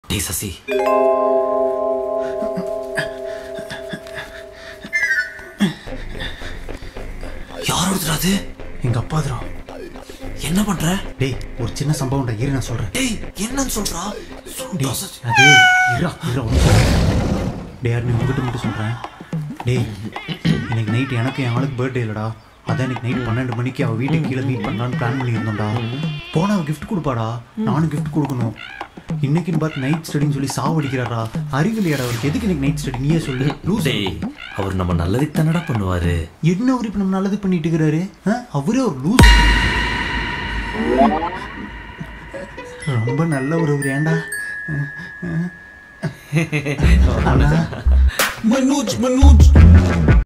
டேய் சசி யார் ஒருத்தர் அது எங்க அப்பா அதுரா என்ன பண்ற டேய் ஒரு சின்ன சம்பவம்டா இரு நான் சொல்றேன் டேய் என்னன்னு சொல்றா சொல்றா டேய் சசி அது இரா இரா ஒரு டே யார் நீ உங்ககிட்ட மட்டும் சொல்கிறேன் டேய் இன்னைக்கு நைட் எனக்கு என் ஆளுக்கு பர்த்டே இல்லைடா அதான் இன்னைக்கு நைட் பன்னெண்டு மணிக்கு அவள் வீட்டுக்கு கீழே மீட் பண்ணலான்னு பிளான் பண்ணியிருந்தோம்டா போனால் அவள் gift கொடுப்பாடா நானும் gift கொடுக்கணும் இன்னைக்குன்னு பார்த்து நைட் ஸ்டடின்னு சொல்லி சாவடிக்கிறாரா அறிவில்லையாடா அவருக்கு எதுக்கு இன்னைக்கு நைட் ஸ்டடி நீயே சொல்லு லூஸ் டேய் அவர் நம்ம நல்லதுக்கு தானடா பண்ணுவாரு என்ன அவர் இப்போ நம்ம நல்லது பண்ணிட்டு இருக்கிறாரு ஆ? அவரே ஒரு லூஸ் ரொம்ப நல்ல ஒரு ஒரு ஏண்டா ஆனா Manoj, Manoj.